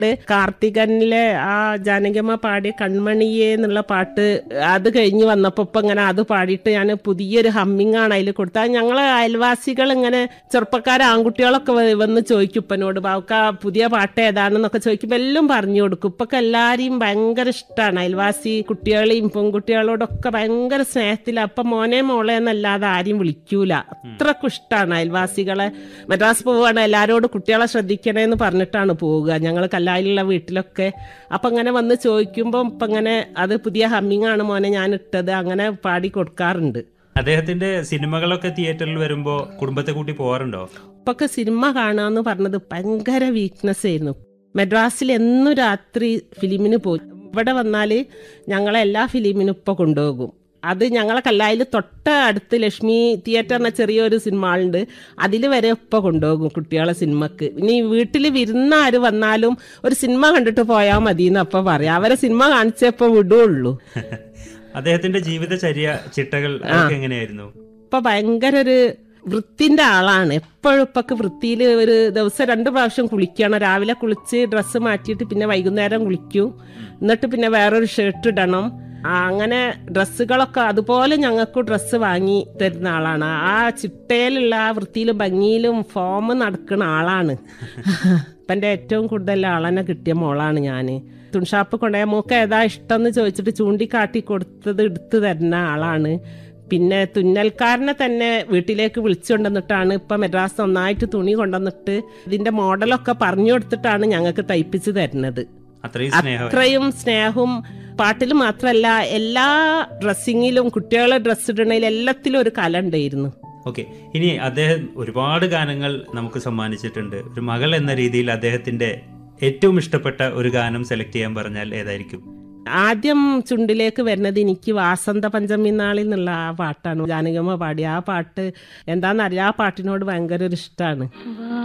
കാർത്തികനിലെ ആ ജാനകിയമ്മ പാടിയ കൺമണിയെ എന്നുള്ള പാട്ട് അത് കഴിഞ്ഞ് വന്നപ്പോ ഇപ്പൊ ഇങ്ങനെ അത് പാടിയിട്ട് ഞാൻ പുതിയൊരു ഹമ്മിങ് ആണ് അതിൽ കൊടുത്തത് അത് ഞങ്ങളെ അയൽവാസികൾ ഇങ്ങനെ ചെറുപ്പക്കാർ ആൺകുട്ടികളൊക്കെ വ- വന്ന് ചോദിക്കും ഉപ്പനോട് ബാവുക്ക പുതിയ പാട്ട് ഏതാണെന്നൊക്കെ ചോദിക്കുമ്പോൾ എല്ലാം പറഞ്ഞു കൊടുക്കും ഇപ്പൊക്കെ എല്ലാരെയും ഭയങ്കര ഇഷ്ടമാണ് അയൽവാസി കുട്ടികളെയും പെൺകുട്ടികളോടൊക്കെ ഭയങ്കര സ്നേഹത്തില അപ്പൊ മോനെ മോളെ എന്നല്ലാതെ ആരെയും വിളിക്കൂല അത്രക്കും ഇഷ്ടമാണ് അയൽവാസികളെ മദ്രാസ് പോവുകയാണ് എല്ലാരോടും കുട്ടികളെ ശ്രദ്ധിക്കണേന്ന് പറഞ്ഞിട്ടാണ് പോവുക ഞങ്ങൾ കല്ലായിലുള്ള വീട്ടിലൊക്കെ അപ്പൊ അങ്ങനെ വന്ന് ചോദിക്കുമ്പോൾ ഇപ്പൊ ഇങ്ങനെ അത് പുതിയ ഹമ്മിങ് ആണ് മോനെ ഞാൻ ഇട്ടത് അങ്ങനെ പാടി കൊടുക്കാറുണ്ട് അദ്ദേഹത്തിന്റെ സിനിമകളൊക്കെ തിയേറ്ററിൽ വരുമ്പോ കുടുംബത്തെ കൂട്ടി പോവാറുണ്ടോ ഇപ്പൊക്കെ സിനിമ കാണാന്ന് പറഞ്ഞത് ഭയങ്കര വീക്ക്നെസ് ആയിരുന്നു മദ്രാസിൽ എന്നും രാത്രി ഫിലിമിന് പോയി ഇവിടെ വന്നാൽ ഞങ്ങളെ എല്ലാ ഫിലിമിനും ഇപ്പൊ കൊണ്ടുപോകും അത് ഞങ്ങളെ കല്ലായിൽ തൊട്ട അടുത്ത് ലക്ഷ്മി തിയേറ്റർ എന്ന ചെറിയൊരു സിനിമ ആളുണ്ട് അതിൽ വരെ ഇപ്പൊ കൊണ്ടുപോകും കുട്ടികളെ സിനിമക്ക് ഇനി വീട്ടിൽ വിരുന്ന ആര് വന്നാലും ഒരു സിനിമ കണ്ടിട്ട് പോയാൽ മതി എന്ന് അപ്പൊ പറയാം അവരെ സിനിമ കാണിച്ചപ്പോ വിടുള്ളൂ അദ്ദേഹത്തിന്റെ ജീവിതചര്യ ചിട്ടകൾ അതൊക്കെ എങ്ങനെയായിരുന്നു ഇപ്പൊ ഭയങ്കര ഒരു വൃത്തിന്റെ ആളാണ് എപ്പോഴും ഇപ്പൊക്കെ വൃത്തിയിൽ ഒരു ദിവസം രണ്ട് പ്രാവശ്യം കുളിക്കണം രാവിലെ കുളിച്ച് ഡ്രസ്സ് മാറ്റിയിട്ട് പിന്നെ വൈകുന്നേരം കുളിക്കും എന്നിട്ട് പിന്നെ വേറൊരു ഷർട്ട് ഇടണം ആ, അങ്ങനെ ഡ്രസ്സുകളൊക്കെ അതുപോലെ ഞങ്ങൾക്ക് ഡ്രസ്സ് വാങ്ങി തരുന്ന ആളാണ് ആ ചിട്ടയിലുള്ള ആ വൃത്തിയിലും ഭംഗിയിലും ഫോം നടക്കുന്ന ആളാണ് ഇപ്പം എൻ്റെ ഏറ്റവും കൂടുതൽ ആളെന്നെ കിട്ടിയ മോളാണ് ഞാൻ തുണിഷാപ്പ് കൊണ്ടുപോയ മോക്ക് ഏതാ ഇഷ്ടം എന്ന് ചോദിച്ചിട്ട് ചൂണ്ടിക്കാട്ടി കൊടുത്തത് എടുത്തു തരുന്ന ആളാണ് പിന്നെ തുന്നൽക്കാരനെ തന്നെ വീട്ടിലേക്ക് വിളിച്ചുകൊണ്ടുവന്നിട്ടാണ് ഇപ്പൊ മദ്രാസ് നന്നായിട്ട് തുണി കൊണ്ടുവന്നിട്ട് ഇതിന്റെ മോഡലൊക്കെ പറഞ്ഞു കൊടുത്തിട്ടാണ് ഞങ്ങൾക്ക് തയ്പ്പിച്ച് തരുന്നത് അത്രയും സ്നേഹം അത്രയും സ്നേഹവും പാട്ടിൽ മാത്രമല്ല എല്ലാ ഡ്രസ്സിങ്ങിലും കുട്ടികളെ ഡ്രസ്സ് ഇടണതിലും എല്ലാത്തിലും ഒരു കല ഉണ്ടായിരുന്നു ഓക്കെ ഇനി അദ്ദേഹം ഒരുപാട് ഗാനങ്ങൾ നമുക്ക് സമ്മാനിച്ചിട്ടുണ്ട് ഒരു മകൾ എന്ന രീതിയിൽ അദ്ദേഹത്തിന്റെ ഏറ്റവും ഇഷ്ടപ്പെട്ട ഒരു ഗാനം സെലക്ട് ചെയ്യാൻ പറഞ്ഞാൽ ഏതായിരിക്കും ആദ്യം ചുണ്ടിലേക്ക് വരുന്നത് എനിക്ക് വാസന്ത പഞ്ചമി നാളിൽ നിന്നുള്ള ആ പാട്ടാണ് ജാനകമ്മ പാടിയ ആ പാട്ട് എന്താണെന്നറിയാം ആ പാട്ടിനോട് ഭയങ്കര ഒരു ഇഷ്ടമാണ് വാ